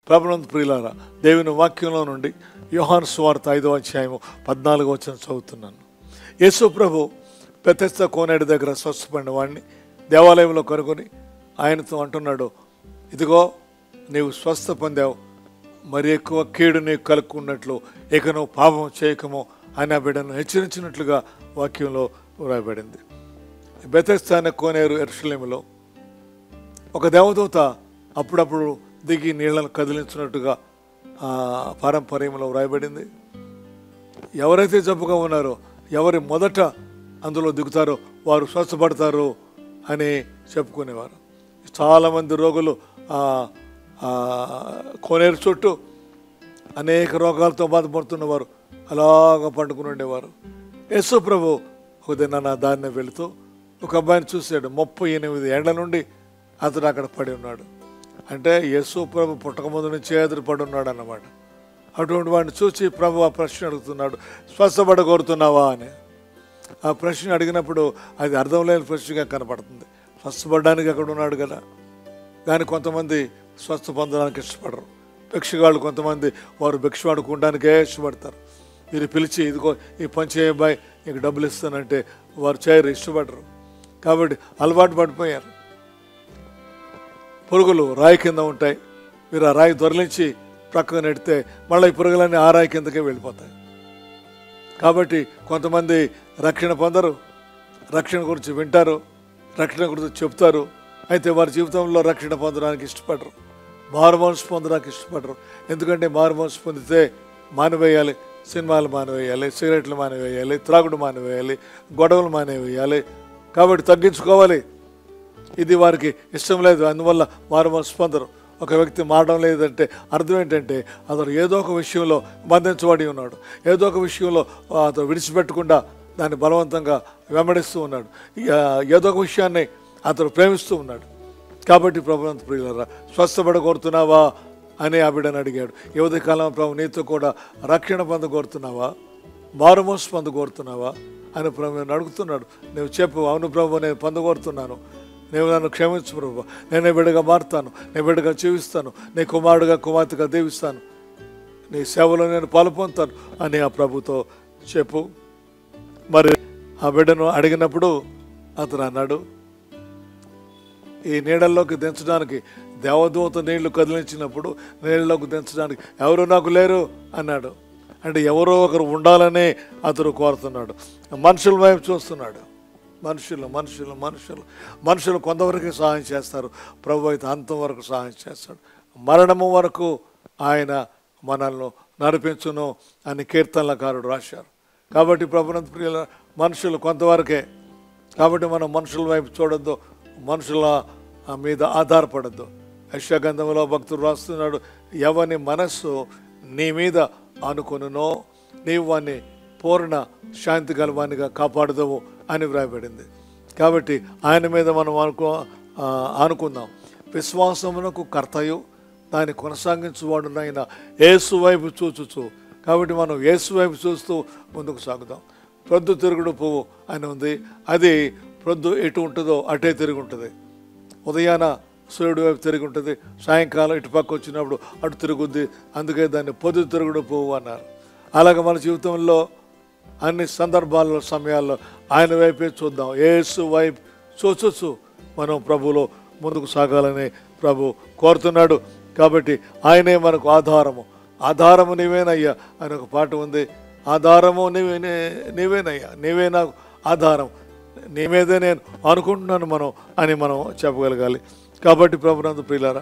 ప్రభునంత ప్రియులారా దేవుని వాక్యంలో నుండి యోహాను సువార్త ఐదో అధ్యాయము పద్నాలుగో వచ్చిన చదువుతున్నాను యేసు ప్రభు పెతెస్త కోనేడు దగ్గర స్వస్థపడిన వాడిని దేవాలయంలో కనుగొని ఆయనతో అంటున్నాడు ఇదిగో నీవు స్వస్థ పొందావు మరి ఎక్కువ కీడు నీకు కలుక్కున్నట్లు ఇక నువ్వు పాపం చేయకము అని ఆ బిడ్డను హెచ్చరించినట్లుగా వాక్యంలో వ్రాయబడింది బెతెస్తాన కోనేరు ఎరుషలేములో ఒక దేవదూత అప్పుడప్పుడు దిగి నీళ్లను కదిలించినట్టుగా ఆ పారంపర్యంలో వ్రాయబడింది ఎవరైతే జబ్బుగా ఉన్నారో ఎవరి మొదట అందులో దిగుతారో వారు స్వస్థపడతారు అని చెప్పుకునేవారు చాలామంది రోగులు ఆ ఆ కోనేరు చుట్టూ అనేక రోగాలతో బాధపడుతున్నవారు అలాగ పండుకుని ఉండేవారు యేసు ప్రభు ఒక దిన నా దారిని వెళుతూ ఒక అబ్బాయిని చూశాడు ముప్పై ఎనిమిది ఏళ్ల నుండి అతడు అక్కడ పడి ఉన్నాడు అంటే యేసు ప్రభు పుట్టక ముందు నుంచి ఎదురు పడి ఉన్నాడు అన్నమాట అటువంటి వాడిని చూసి ప్రభు ఆ ప్రశ్న అడుగుతున్నాడు స్వస్థపడ కోరుతున్నావా అని ఆ ప్రశ్న అడిగినప్పుడు అది అర్థం లేని ప్రశ్నగా కనపడుతుంది స్వస్థపడడానికి అక్కడ ఉన్నాడు కదా కానీ కొంతమంది స్వస్థ పొందడానికి ఇష్టపడరు భిక్షగాళ్ళు కొంతమంది వారు భిక్ష ఆడుకోవడానికే ఇష్టపడతారు మీరు పిలిచి ఇదిగో ఈ పని చేయ బాయ్ నీకు డబ్బులు ఇస్తానంటే వారు చేయరు ఇష్టపడరు కాబట్టి అలవాటు పడిపోయారు పురుగులు రాయి కింద ఉంటాయి మీరు ఆ రాయి దొరలించి ప్రక్కన నెడితే మళ్ళీ ఈ పురుగులన్నీ ఆ రాయి కిందకే వెళ్ళిపోతాయి కాబట్టి కొంతమంది రక్షణ పొందరు రక్షణ గురించి వింటారు రక్షణ గురించి చెప్తారు అయితే వారి జీవితంలో రక్షణ పొందడానికి ఇష్టపడరు మారు మనసు పొందడానికి ఇష్టపడరు ఎందుకంటే మారు మనసు పొందితే మానివేయాలి సినిమాలు మానివేయాలి సిగరెట్లు మానివేయాలి త్రాగుడు మానివేయాలి గొడవలు మానివేయాలి కాబట్టి తగ్గించుకోవాలి ఇది వారికి ఇష్టం లేదు అందువల్ల వారు మనసు పొందరు ఒక వ్యక్తి మారడం లేదంటే అర్థం ఏంటంటే అతను ఏదో ఒక విషయంలో బంధించబడి ఉన్నాడు ఏదో ఒక విషయంలో అతను విడిచిపెట్టకుండా దాన్ని బలవంతంగా వెంబడిస్తూ ఉన్నాడు ఇక ఏదో ఒక విషయాన్ని అతను ప్రేమిస్తూ ఉన్నాడు కాబట్టి ప్రభుత్వ ప్రియులరా స్వస్థపడ కోరుతున్నావా అని ఆ బిడ్డను అడిగాడు యువతి కాలం ప్రభు నీతో కూడా రక్షణ పొంద కోరుతున్నావా మారుమోసు పొంద కోరుతున్నావా అని ప్రభు నేను అడుగుతున్నాడు నువ్వు చెప్పు అవును ప్రభు నేను పొందగోరుతున్నాను నీవు నన్ను క్షమించు ప్రభు నేనే బిడ్డగా మారుతాను నీ బిడ్డగా జీవిస్తాను నీ కుమారుడుగా కుమార్తెగా దీవిస్తాను నీ సేవలో నేను పాలు పొందుతాను అని ఆ ప్రభుతో చెప్పు మరి ఆ బిడ్డను అడిగినప్పుడు అతను అన్నాడు ఈ నీడల్లోకి దించడానికి దేవదూత నీళ్లు కదిలించినప్పుడు నీళ్ళలోకి దించడానికి ఎవరు నాకు లేరు అన్నాడు అంటే ఎవరో ఒకరు ఉండాలని అతడు కోరుతున్నాడు మనుషుల వైపు చూస్తున్నాడు మనుషులు మనుషులు మనుషులు మనుషులు కొంతవరకు సహాయం చేస్తారు ప్రభు అయితే అంతం వరకు సహాయం చేస్తాడు మరణము వరకు ఆయన మనల్ని నడిపించును అని కీర్తనలకారుడు రాశారు కాబట్టి ప్రభునంత ప్రియుల మనుషులు కొంతవరకే కాబట్టి మనం మనుషుల వైపు చూడొద్దు మనుషుల మీద ఆధారపడద్దు యశగంధంలో భక్తుడు రాస్తున్నాడు ఎవని మనస్సు నీ మీద అనుకొనునో నీవు వాన్ని పూర్ణ శాంతి గలవానిగా కాపాడదవు అని వ్రాయబడింది కాబట్టి ఆయన మీద మనం అనుకో ఆ, అనుకుందాం విశ్వాసమునకు కర్తయు దాన్ని కొనసాగించువాడునైన యేసు వైపు చూచుచు కాబట్టి మనం యేసు వైపు చూస్తూ ముందుకు సాగుదాం ప్రొద్దు తిరుగుడు పువ్వు అని ఉంది అది ప్రొద్దు ఎటు ఉంటుందో అటే తిరిగి ఉంటుంది ఉదయాన సూర్యుడు వైపు తిరిగి ఉంటుంది సాయంకాలం ఇటు పక్క వచ్చినప్పుడు అటు తిరుగుద్ది అందుకే దాన్ని పొద్దు తిరుగుడు పువ్వు అన్నారు అలాగే మన జీవితంలో అన్ని సందర్భాల్లో సమయాల్లో ఆయన వైపే చూద్దాం ఏసు వైపు చూచొచ్చు మనం ప్రభులో ముందుకు సాగాలని ప్రభు కోరుతున్నాడు కాబట్టి ఆయనే మనకు ఆధారము ఆధారము నీవేనయ్యా అని ఒక పాట ఉంది ఆధారము నీవే నీవేనయ్యా నీవే నాకు ఆధారం నీ మీదే నేను అనుకుంటున్నాను మనం అని మనం చెప్పగలగాలి కాబట్టి ప్రభునందు ప్రియులారా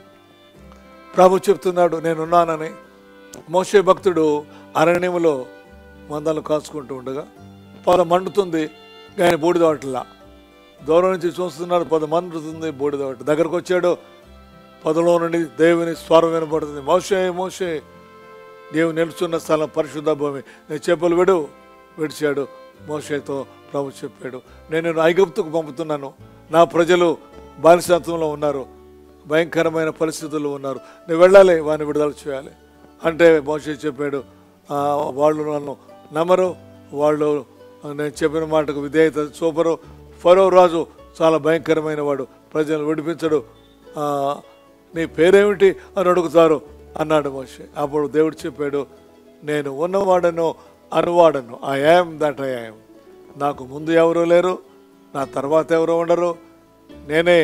ప్రభు చెప్తున్నాడు నేనున్నానని మోసే భక్తుడు అరణ్యములో మందలు కాచుకుంటూ ఉండగా పొద మండుతుంది కానీ బూడిదవట్లా దూరం నుంచి చూస్తున్నాడు పొద మండుతుంది బూడిదవట దగ్గరకు వచ్చాడు పొదలో నుండి దేవుని స్వరం వినపడుతుంది మోసే మోసే నీవు నిలుచున్న స్థలం పరిశుద్ధ భూమి నేను చెప్పులు విడు విడిచాడు మోషేతో ప్రభు చెప్పాడు నేను నిన్ను ఐగుప్తుకు పంపుతున్నాను నా ప్రజలు బానిసత్వంలో ఉన్నారు భయంకరమైన పరిస్థితుల్లో ఉన్నారు నువ్వు వెళ్ళాలి వాడిని విడుదల చేయాలి అంటే మోషే చెప్పాడు "ఆ, వాళ్ళు నన్ను నమ్మరు వాళ్ళు నేను చెప్పిన మాటకు విధేయత చూపరు ఫరో రాజు చాలా భయంకరమైన వాడు ప్రజలను విడిపించడు ఆ, నీ పేరేమిటి అని అడుగుతారు అన్నాడు మోషే అప్పుడు దేవుడు చెప్పాడు నేను ఉన్నవాడను అనువాడను I am that I am నాకు ముందు ఎవరు లేరు నా తర్వాత ఎవరు ఉండరు నేనే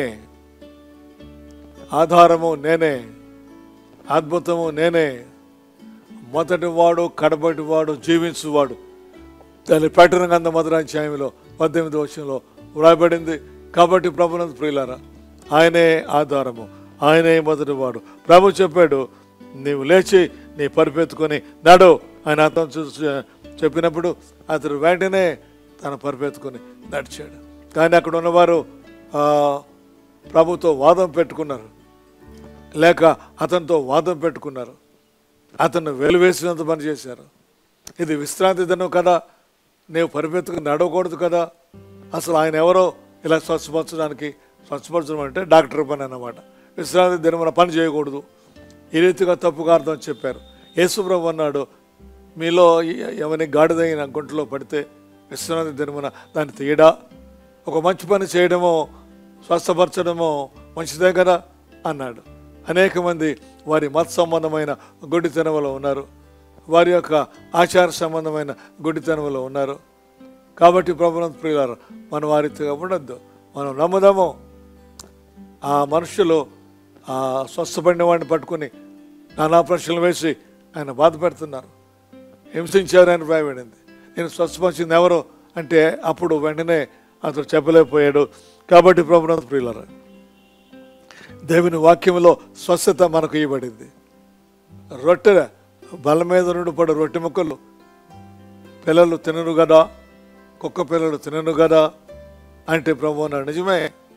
ఆధారము నేనే అద్భుతము నేనే మొదటి వాడు కడబటి వాడు జీవించువాడు దాని ప్రకటన గంధ మధురాధ్యాయంలో పద్దెనిమిది వర్షంలో వ్రాయబడింది కాబట్టి ప్రభునంద ప్రియులారా ఆయనే ఆధారము ఆయనే మొదటి వాడు ప్రభు చెప్పాడు నీవు లేచి నీ పరిపెత్తుకొని నడు ఆయన అతను చూసి చెప్పినప్పుడు అతడు వెంటనే తన పరిపెత్తుకొని నడిచాడు కానీ అక్కడ ఉన్నవారు ఆ, ప్రభుతో వాదం పెట్టుకున్నారు లేక అతనితో వాదం పెట్టుకున్నారు అతను వెలువేసినంత పని చేశారు ఇది విశ్రాంతి దినం కదా నీవు పరిపెత్తుకు నడవకూడదు కదా అసలు ఆయన ఎవరో ఇలా స్వచ్ఛపరచడానికి స్వచ్ఛపరచడం అంటే డాక్టర్ పని అన్నమాట విశ్రాంతి దినమున పని చేయకూడదు ఈ రీతిగా తప్పుగా అర్థం చెప్పారు యేసుప్రభు అన్నాడు మీలో ఎ- ఎవని గాడిదైన గుంటలో పడితే విశ్రాంతి దినమున దాన్ని తీయడా ఒక మంచి పని చేయడమో స్వస్థపరచడమో మంచిదే కదా అన్నాడు అనేక మంది వారి మత సంబంధమైన గుడితనములో ఉన్నారు వారి యొక్క ఆచార సంబంధమైన గుడితనములో ఉన్నారు కాబట్టి ప్రభుత్వ ప్రియులారు మనం వారిగా ఉండొద్దు మనం నమ్ముదాము ఆ మనుషులు ఆ స్వస్థపడిన వాడిని పట్టుకుని నానా ప్రశ్నలు వేసి ఆయన బాధ పెడుతున్నారు హింసించారు అని భయపడింది నేను స్వస్థపరిచింది ఎవరు అంటే అప్పుడు వెంటనే అతను చెప్పలేకపోయాడు కాబట్టి ప్రభుత్వ ప్రియులరా దేవుని వాక్యంలో స్వస్థత మనకు ఇవ్వబడింది రొట్టె బల మీద నుండి పడు రొట్టె ముక్కలు పిల్లలు తినరు కదా కుక్క పిల్లలు తినరు కదా అంటే ప్రభు అన్నాడు నిజమే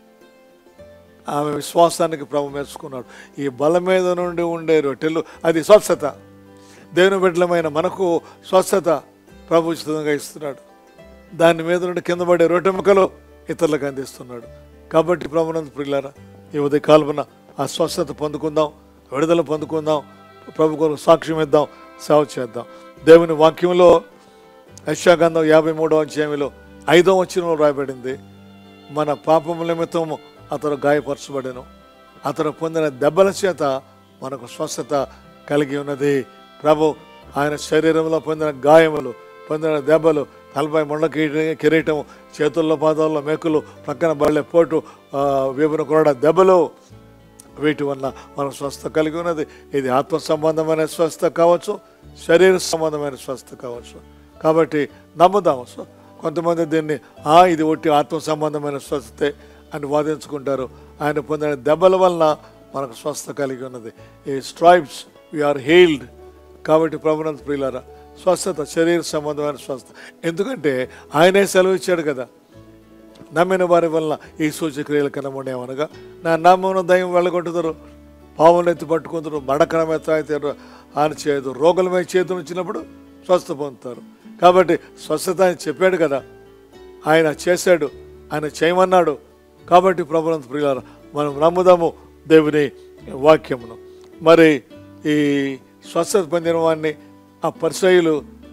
ఆమె విశ్వాసానికి ప్రభు మెచ్చుకున్నాడు ఈ బల మీద నుండి ఉండే రొట్టెలు అది స్వస్థత దేవుని బిడ్డలమైన మనకు స్వస్థత ప్రభు ఉచితంగా ఇస్తున్నాడు దాని మీద నుండి కింద పడే రొట్టె ముక్కలు ఇతరులకు అందిస్తున్నాడు కాబట్టి ప్రభునంద ప్రియులారా ఈ ఉదయ కాల్పన ఆ స్వస్థత పొందుకుందాం విడుదల పొందుకుందాం ప్రభు కొరకు సాక్ష్యం ఇద్దాం సేవ చేద్దాం దేవుని వాక్యంలో యశాగంధం యాభై మూడవ అధ్యాయంలో ఐదవ వచనంలో రాయబడింది మన పాపముల నిమిత్తము అతను గాయపరచబడెను అతను పొందిన దెబ్బల చేత మనకు స్వస్థత కలిగి ఉన్నది ప్రభు ఆయన శరీరంలో పొందిన గాయములు పొందిన దెబ్బలు తలపై మొండ కిరీ- కిరీటం చేతుల్లో పాదాల్లో మేకులు పక్కన బళ్ళే పోటు ఆ, వీపున కూడా దెబ్బలు వీటి వల్ల మనం స్వస్థ కలిగి ఉన్నది ఇది ఆత్మ సంబంధమైన స్వస్థ కావచ్చు శరీర సంబంధమైన స్వస్థ కావచ్చు కాబట్టి నమ్ముదాము స్వ- కొంతమంది దీన్ని ఆ ఇది ఒట్టి ఆత్మ సంబంధమైన స్వస్థతే అని వాదించుకుంటారు ఆయన పొందిన దెబ్బల వలన మనకు స్వస్థ కలిగి ఉన్నది ఈ స్ట్రైప్స్ వీఆర్ హీల్డ్ కాబట్టి ప్రభునంత ప్రియులారా స్వస్థత శరీర సంబంధమైన స్వస్థ ఎందుకంటే ఆయనే సెలవు ఇచ్చాడు కదా నమ్మిన వారి వలన ఈ సూచక్రియలు కనబడేమనగా నా నామమున దయ్యం వెళ్ళగొట్టుతారు పావులు ఎత్తి పట్టుకుంటారు మడకరమే తాగుతారు అని చేయదు రోగుల మీద చేతులు ఇచ్చినప్పుడు స్వస్థ పొందుతారు కాబట్టి స్వస్థత ఆయన చెప్పాడు కదా ఆయన చేశాడు ఆయన చేయమన్నాడు కాబట్టి ప్రభుత్వ ప్రియులారా మనం నమ్ముదాము దేవుని వాక్యమును మరి ఈ స్వస్థత పొందిన వాడిని ఆ పరిసయులు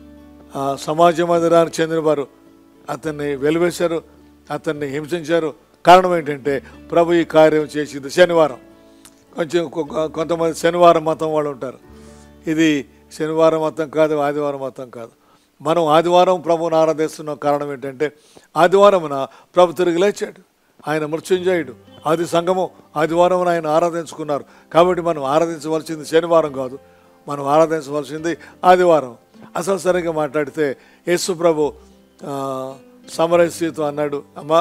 ఆ సమాజ మందిరానికి చెందినవారు అతన్ని వెలివేశారు అతన్ని హింసించారు కారణం ఏంటంటే ప్రభు ఈ కార్యం చేసింది శనివారం కొంచెం కొ- కొంతమంది శనివారం మతం వాళ్ళు ఉంటారు ఇది శనివారం మతం కాదు ఆదివారం మతం కాదు మనం ఆదివారం ప్రభువుని ఆరాధిస్తున్న కారణం ఏంటంటే ఆదివారమున ప్రభు తిరిగి లేచాడు ఆయన మృత్యుంజయుడు ఆది సంఘము ఆదివారం ఆయన ఆరాధించుకున్నారు కాబట్టి మనం ఆరాధించవలసింది శనివారం కాదు మనం ఆరాధించవలసింది ఆదివారం అసలు సరిగ్గా మాట్లాడితే యేసు ప్రభు ఆ, సమరస్యతో అన్నాడు అమ్మా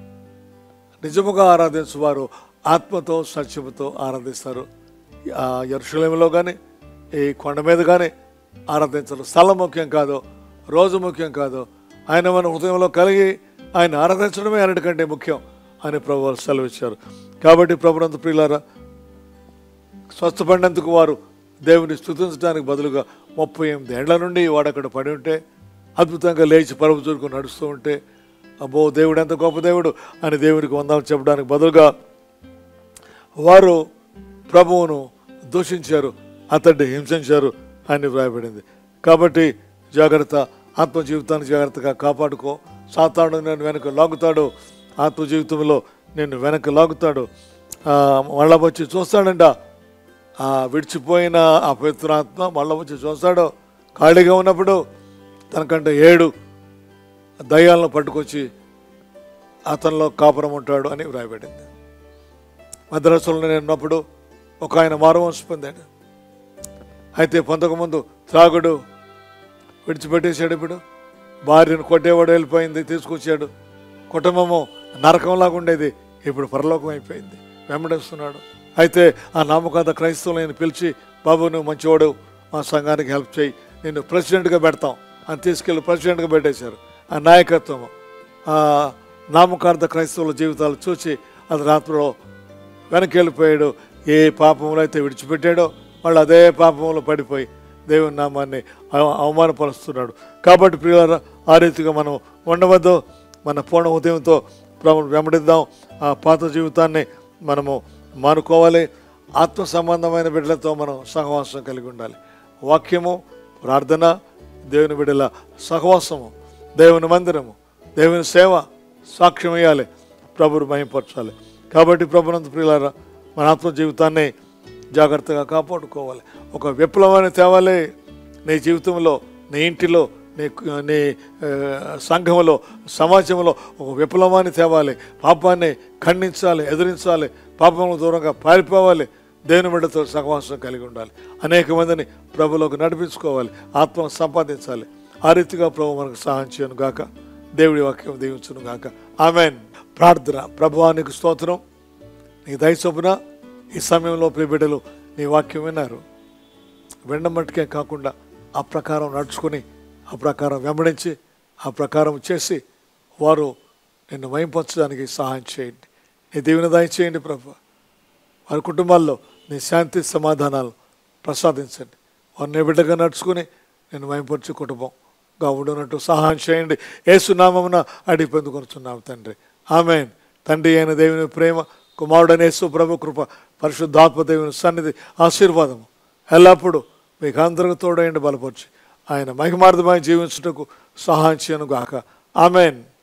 నిజముగా ఆరాధించువారు ఆత్మతో సత్యముతో ఆరాధిస్తారు ఆ ఎరుషలేములో కానీ ఈ కొండ మీద కానీ ఆరాధించరు స్థలం ముఖ్యం కాదు రోజు ముఖ్యం కాదు ఆయన మన హృదయంలో కలిగి ఆయన ఆరాధించడమే అన్నిటికంటే ముఖ్యం అని ప్రభు సెలవిచ్చారు కాబట్టి ప్రభునంత ప్రియులారా స్వస్థపడినందుకు వారు దేవుని స్తుతించడానికి బదులుగా ముప్పై ఎనిమిది ఏళ్ల నుండి వాడు అక్కడ పడి ఉంటే అద్భుతంగా లేచి పరుపు చురుకు నడుస్తూ ఉంటే అబ్బో దేవుడు ఎంత గొప్ప దేవుడు అని దేవునికి వందాలు చెప్పడానికి బదులుగా వారు ప్రభువును దూషించారు అతన్ని హింసించారు అని వ్రాయబడింది కాబట్టి జాగ్రత్త ఆత్మ జీవితాన్ని జాగ్రత్తగా కాపాడుకో సాతాడు నేను వెనక లాగుతాడు ఆత్మ జీవితంలో నేను వెనక లాగుతాడు ఆ, మళ్ళా వచ్చి చూస్తాడంట ఆ విడిచిపోయిన ఆ పవిత్రాత్మ మళ్ళీ వచ్చి చూస్తాడో ఖాళీగా ఉన్నప్పుడు తనకంటే ఏడు దయ్యాలను పట్టుకొచ్చి అతనిలో కాపురం ఉంటాడు అని వ్రాయబడింది మద్రాసులో నేను ఉన్నప్పుడు ఒక ఆయన మారువంశ పొందాడు అయితే పొందకముందు త్రాగుడు విడిచిపెట్టేశాడు ఇప్పుడు భార్యను కొట్టేవాడు వెళ్ళిపోయింది తీసుకొచ్చాడు కుటుంబము నరకంలాగా ఉండేది ఇప్పుడు పరలోకం అయిపోయింది వెంబడిస్తున్నాడు అయితే ఆ నామకాంత క్రైస్తవులు నేను పిలిచి బాబు నువ్వు మంచివాడు మా సంఘానికి హెల్ప్ చేయి నేను ప్రెసిడెంట్గా పెడతాం అని తీసుకెళ్ళి ప్రెసిడెంట్గా పెట్టేశారు ఆ నాయకత్వము ఆ నామకార్థ క్రైస్తవుల జీవితాలు చూసి అది రాత్రిలో వెనక్కి వెళ్ళిపోయాడు ఏ పాపంలో అయితే విడిచిపెట్టాడో వాళ్ళు అదే పాపంలో పడిపోయి దేవుని నామాన్ని అవ- అవమానపరుస్తున్నాడు కాబట్టి ప్రియులారా ఆ రీతిగా మనం ఉండవద్దు మన పూర్ణ ఉదయంతో ప్రభుని వెంబడిద్దాం ఆ పాత జీవితాన్ని మనము మానుకోవాలి ఆత్మ సంబంధమైన బిడ్డలతో మనం సహవాసం కలిగి ఉండాలి వాక్యము ప్రార్థన దేవుని బిడ్డల సహవాసము దేవుని మందిరము దేవుని సేవ సాక్ష్యం ఇవ్వాలి ప్రభుని మహింపరచాలి కాబట్టి ప్రభునంత ప్రియులారా మన ఆత్మ జీవితాన్ని జాగ్రత్తగా కాపాడుకోవాలి ఒక విప్లవాన్ని తేవాలి నీ జీవితంలో నీ ఇంటిలో నీ నీ ఆ, సంఘంలో సమాజంలో ఒక విప్లవాన్ని తేవాలి పాపాన్ని ఖండించాలి ఎదిరించాలి పాపంలో దూరంగా పారిపోవాలి దేవుని బిడ్డతో సహవాసం కలిగి ఉండాలి అనేక మందిని ప్రభులోకి నడిపించుకోవాలి ఆత్మ సంపాదించాలి ఆ రీతిగా ప్రభు మనకు సహాయం చేయను గాక దేవుడి వాక్యం దీవించును గాక ఆమెన్ ప్రార్థన ప్రభువానికి స్తోత్రం నీ దయ చొప్పున ఈ సమయంలో ప్రియ బిడ్డలు నీ వాక్యం విన్నారు వినడం మట్టుకే కాకుండా ఆ ప్రకారం నడుచుకొని ఆ ప్రకారం వెంబడించి ఆ ప్రకారం చేసి వారు నిన్ను మయంపరచడానికి సహాయం చేయండి నీ దీవెన దయచేయండి ప్రభు వారి కుటుంబాల్లో నీ శాంతి సమాధానాలు ప్రసాదించండి వారు నీ బిడ్డగా నడుచుకుని నేను మయంపరిచే కుటుంబంగా ఉండనట్టు సహాయం చేయండి ఏసునామమున అడిగి పొందుకొనుచున్నాం తండ్రి ఆమెన్ తండ్రి అయిన దేవుని ప్రేమ కుమారుడైన యేసు ప్రభు కృప పరిశుద్ధాత్మ దేవుని సన్నిధి ఆశీర్వాదము ఎల్లప్పుడూ మీకు అందరికి తోడైండి బలపరిచి ఆయన మహిమార్థమై జీవించుటకు సహాయం చేయను గాక ఆమెన్